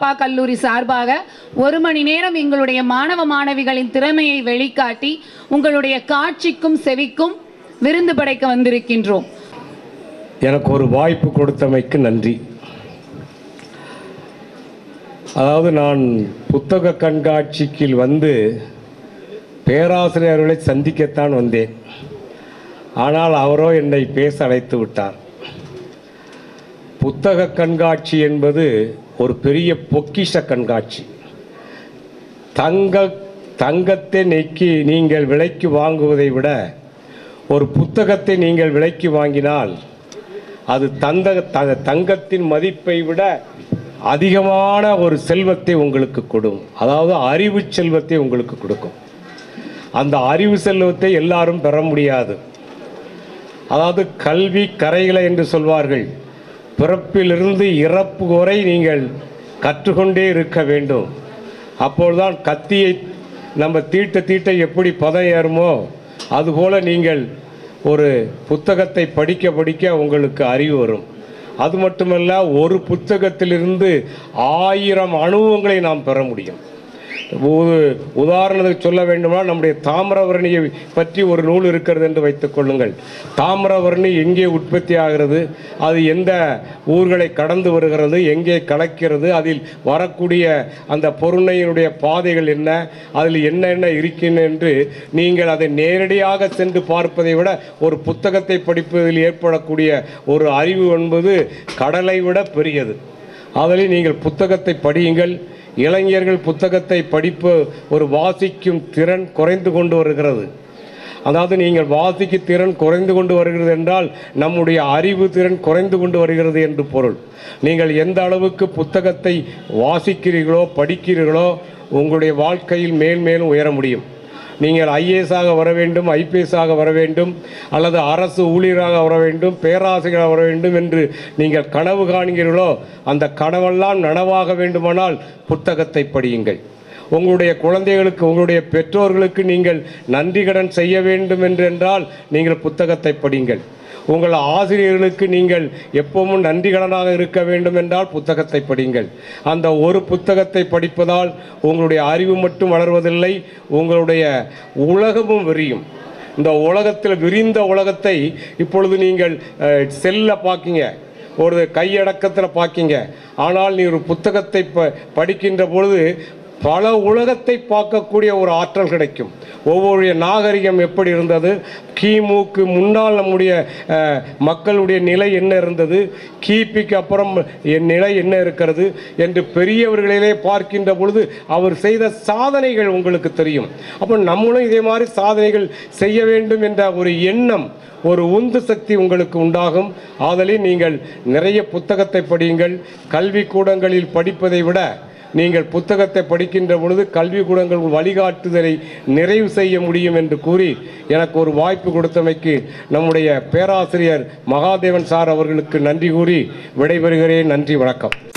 அப்பா கல்லூரி சார்பாக ஒரு மணி நேரம் எங்களுடைய மாணவ மாணவிகளின் திறமையை வெளிக்காட்டி உங்களுடைய காட்சிக்கும் செவிக்கும் விருந்து படைக்க வந்திருக்கின்றோம் எனக்கு ஒரு வாய்ப்பு கொடுத்தமைக்கு நன்றி அதாவது நான் புத்தக கண்காட்சிக்கு வந்து பேராசிரியர்களை சந்திக்கத்தான் வந்தேன் ஆனால் அவரோ என்னை பேச அழைத்து விட்டார் புத்தக கண்காட்சி என்பது ஒரு பெரிய பொக்கிஷ கண்காட்சி தங்க தங்கத்தை நீக்கி நீங்கள் விலைக்கு வாங்குவதை விட ஒரு புத்தகத்தை நீங்கள் விலைக்கு வாங்கினால் அது தந்த த- தங்கத்தின் மதிப்பை விட அதிகமான ஒரு செல்வத்தை உங்களுக்கு கொடுக்கும் அதாவது அறிவு செல்வத்தை உங்களுக்கு கொடுக்கும் அந்த அறிவு செல்வத்தை எல்லாரும் பெற முடியாது அதாவது கல்வி கரைகளை என்று சொல்வார்கள் பிறப்பிலிருந்து இறப்பு வரை நீங்கள் கற்றுக்கொண்டே இருக்க வேண்டும் அப்பொழுதுதான் கத்தியை நம்ம தீட்ட தீட்ட எப்படி பதம் ஏறுமோ அதுபோல நீங்கள் ஒரு புத்தகத்தை படிக்க படிக்க உங்களுக்கு அறிவு வரும் அது மட்டுமல்ல ஒரு புத்தகத்திலிருந்து ஆயிரம் அனுபவங்களை நாம் பெற முடியும் ஒரு உதாரணத்துக்கு சொல்ல வேண்டுமானால் நம்முடைய தாமிரவர்ணியை பற்றி ஒரு நூல் இருக்கிறது என்று வைத்துக் கொள்ளுங்கள் தாமிரவர்ணி எங்கே உற்பத்தி ஆகிறது அது எந்த ஊர்களை கடந்து வருகிறது எங்கே கலக்கிறது அதில் வரக்கூடிய அந்த பொருணையினுடைய பாதைகள் என்ன அதில் என்னென்ன இருக்கின்றன என்று நீங்கள் அதை நேரடியாக சென்று பார்ப்பதை விட ஒரு புத்தகத்தை படிப்பதில் ஏற்படக்கூடிய ஒரு அறிவு என்பது கடலை விட பெரியது அதில் நீங்கள் புத்தகத்தை படியுங்கள் இளைஞர்கள் புத்தகத்தை படிப்பு ஒரு வாசிக்கும் திறன் குறைந்து கொண்டு வருகிறது அதாவது நீங்கள் வாசிக்கு திறன் குறைந்து கொண்டு வருகிறது என்றால் நம்முடைய அறிவு திறன் குறைந்து கொண்டு வருகிறது என்று பொருள் நீங்கள் எந்த அளவுக்கு புத்தகத்தை வாசிக்கிறீர்களோ படிக்கிறீர்களோ உங்களுடைய வாழ்க்கையில் மேல் மேலும் உயர முடியும் நீங்கள் ஐஏஎஸ் ஆக வர வேண்டும் ஐபிஎஸ் ஆக வர வேண்டும் அல்லது அரசு ஊழியராக வர வேண்டும் பேராசிரியராக வர வேண்டும் என்று நீங்கள் கனவு காண்கிறீர்களோ அந்த கனவெல்லாம் நனவாக வேண்டுமானால் புத்தகத்தை படியுங்கள் உங்களுடைய குழந்தைகளுக்கு உங்களுடைய பெற்றோர்களுக்கு நீங்கள் நன்றி கடன் செய்ய வேண்டும் என்றென்றால் நீங்கள் புத்தகத்தை படியுங்கள் உங்கள் ஆசிரியர்களுக்கு நீங்கள் எப்பவும் நன்றி கடனாக இருக்க வேண்டும் என்றால் புத்தகத்தை படியுங்கள் அந்த ஒரு புத்தகத்தை படிப்பதால் உங்களுடைய அறிவு மட்டும் வளர்வதில்லை உங்களுடைய உலகமும் விரியும் இந்த உலகத்தில் விரிந்த உலகத்தை இப்பொழுது நீங்கள் அஹ், செல்ல பார்க்கீங்க ஒரு கையடக்கத்தில் பார்க்கீங்க ஆனால் நீ ஒரு புத்தகத்தை ப படிக்கின்ற பொழுது பல உலகத்தை பார்க்கக்கூடிய ஒரு ஆற்றல் கிடைக்கும் ஒவ்வொரு நாகரிகம் எப்படி இருந்தது கிமுக்கு முன்னால் நம்முடைய அஹ், மக்களுடைய நிலை என்ன இருந்தது கிபிக்கு அப்புறம் என் நிலை என்ன இருக்கிறது என்று பெரியவர்களிலே பார்க்கின்ற பொழுது அவர் செய்த சாதனைகள் உங்களுக்கு தெரியும் அப்போ நம்மளும் இதே மாதிரி சாதனைகள் செய்ய வேண்டும் என்ற ஒரு எண்ணம் ஒரு உந்து சக்தி உங்களுக்கு உண்டாகும் ஆதலில் நீங்கள் நிறைய புத்தகத்தை படியுங்கள் கல்விக்கூடங்களில் படிப்பதை விட நீங்கள் புத்தகத்தை படிக்கின்ற பொழுது கல்விக்கூடங்கள் வழிகாட்டுதலை நிறைவு செய்ய முடியும் என்று கூறி எனக்கு ஒரு வாய்ப்பு கொடுத்தமைக்கு நம்முடைய பேராசிரியர் மகாதேவன் சார் அவர்களுக்கு நன்றி கூறி விடைபெறுகிறேன் நன்றி வணக்கம்